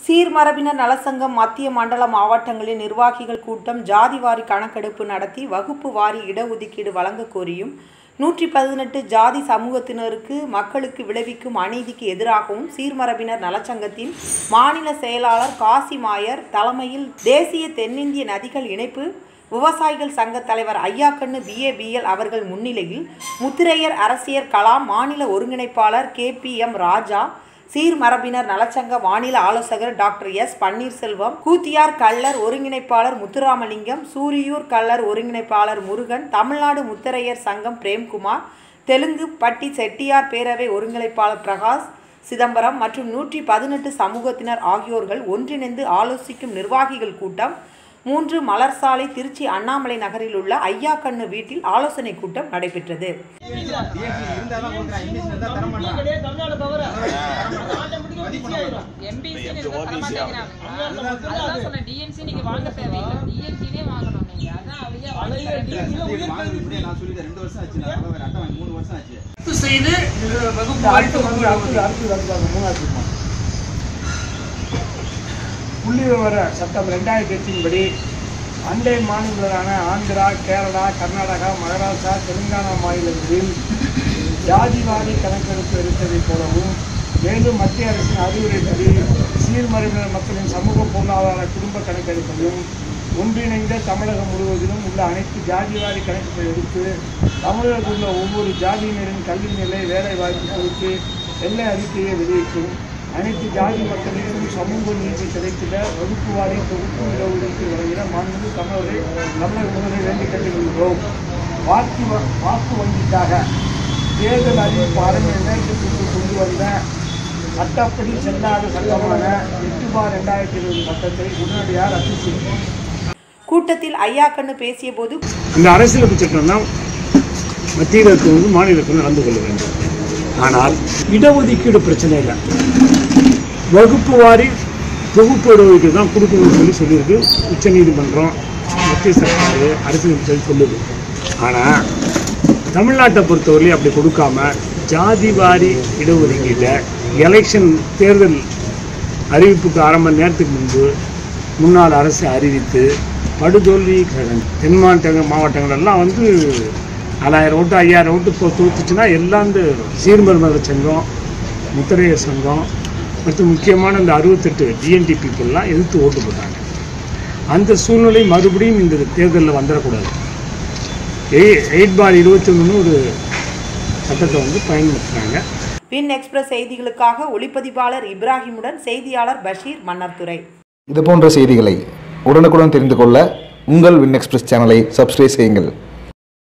சீர்மரபினர் நலசங்கம் மத்திய மண்டல மாவட்டங்களின் நிர்வாகிகள் கூட்டம் ஜாதி வாரி கணக்கெடுப்பு நடத்தி வகுப்பு வாரி இடஒதுக்கீடு வழங்க கோரியும் நூற்றி பதினெட்டு ஜாதி சமூகத்தினருக்கு மக்களுக்கு விளைவிக்கும் அநீதிக்கு எதிராகவும் சீர்மரபினர் நலச்சங்கத்தின் மாநில செயலாளர் காசி மாயர் தலைமையில் தேசிய தென்னிந்திய நதிகள் இணைப்பு விவசாயிகள் சங்க தலைவர் ஐயாக்கண்ணு பிஏபிஎல் அவர்கள் முன்னிலையில் முத்திரையர் அரசியர் கலாம் மாநில ஒருங்கிணைப்பாளர் கே பி எம் ராஜா சீர்மரபினர் நலச்சங்க மாநில ஆலோசகர் டாக்டர் எஸ் பன்னீர்செல்வம் கூத்தியார் கள்ளர் ஒருங்கிணைப்பாளர் முத்துராமலிங்கம் சூரியூர் கள்ளர் ஒருங்கிணைப்பாளர் முருகன் தமிழ்நாடு முத்திரையர் சங்கம் பிரேம்குமார் தெலுங்கு பட்டி செட்டியார் பேரவை ஒருங்கிணைப்பாளர் பிரகாஷ் சிதம்பரம் மற்றும் நூற்றி பதினெட்டு சமூகத்தினர் ஆகியோர்கள் ஒன்றிணைந்து ஆலோசிக்கும் நிர்வாகிகள் கூட்டம் மூன்று மலர்சாலை திருச்சி அண்ணாமலை நகரில் உள்ள ஐயா கண்ணு வீட்டில் ஆலோசனை கூட்டம் நடைபெற்றது எம்பிசி அதான் சொன்னேன் டிஎன்சி நீங்க வாங்க தேவையில்லை டிஎன்சினே வாங்கணும் நீங்க அதான் அவையா ரத்து செய்து அஹ், வகுப்பு வாரி தொகுப்பு விடுவது. புள்ளி விவர சட்டம் ரெண்டாயிரத்தி எட்டின் படி அண்டை மாநிலங்களான ஆந்திரா கேரளா கர்நாடகா மகாராஷ்டிரா தெலுங்கானா மாநிலங்களில் ஜாதிவாரி கணக்கெடுப்பு எடுத்ததைப் போலவும் மேலும் மத்திய அரசின் அறிவுரைப்படி சீர்மறைவினர் மக்களின் சமூக பொருளாதார குடும்ப கணக்கெடுப்பையும் ஒன்றிணைந்த தமிழகம் முழுவதிலும் உள்ள அனைத்து ஜாதிவாரி கணக்கெடுப்பை எடுத்து தமிழகத்தில் உள்ள ஒவ்வொரு ஜாதியினரின் கல்வி நிலை வேலை வாய்ப்பு குறித்து எல்லை அறிக்கையை வெளியிட்டும் அனைத்து ஜாதி மக்களுக்கும் சமூக நீதி கிடைத்திட வகுப்பு வாரி தொகுப்பு இடஒதுக்கீடு வழங்கிட மாண்பு தமிழரை தமிழக முதலை வேண்டி கேட்டுக்கொள்கிறோம் வாக்கு வ- வாக்கு வங்கிக்காக தேர்தல் அறிவிப்பு அரை நேரத்திற்கு கொண்டு வந்த சட்டப்படி செல்லாத சட்டமான எட்டு பார் ரெண்டாயிரத்தி இருபது சட்டத்தை உடனடியாக ரத்து செய்யும் கூட்டத்தில் ஐயா கண்ணு பேசியபோது அந்த அரசியலமைப்பு சட்டம் தான் மத்தியில் இருக்கிறது மாநிலத்தில் நடந்து கொள்ள வேண்டும் ஆனால் இடஒதுக்கீடு பிரச்சனை இல்லை வகுப்பு வாரி தொகுப்பு இடஒதுக்கீடு தான் கொடுக்கணும்னு சொல்லி சொல்லியிருக்கு உச்சநீதிமன்றம் மத்திய சர்க்கார் அரசியலமைப்பு சட்டம் சொல்லுது ஆனால் தமிழ்நாட்டை பொறுத்தவரையிலும் அப்படி கொடுக்காம ஜாதி வாரி இடஒதுக்கீட்டை எலெக்ஷன் தேர்தல் அறிவிப்புக்கு அரை மணி நேரத்துக்கு முன்பு முன்னாள் அரசு அறிவித்து படுதோல்வி கழகம் தென் மாவட்ட மாவட்டங்கள் எல்லாம் வந்து நாலாயிரம் ஓட்டு ஐயாயிரம் ஓட்டு இப்போ தோத்துச்சுன்னா எல்லாம் இந்த சீர்மருமகள் சங்கம் முத்திரையர் சங்கம் மற்றும் முக்கியமான இந்த அறுபத்தெட்டு டிஎன்டி பீப்புளெலாம் எதிர்த்து ஓட்டு போட்டாங்க அந்த சூழ்நிலை மறுபடியும் இந்த தேர்தலில் வந்துடக்கூடாது எய் எயிட் பார் இருபத்தி ஒரு சட்டத்தை வந்து பயன்படுத்துகிறாங்க வின் எக்ஸ்பிரஸ் செய்திகளுக்காக ஒளிப்பதிவாளர் இப்ராஹிமுடன் செய்தியாளர் பஷீர் மன்னர்துரை இது போன்ற செய்திகளை உடனுக்குடன் தெரிந்து கொள்ள உங்கள் வின் எக்ஸ்பிரஸ் சேனலை சப்ஸ்கிரைப் செய்யுங்கள்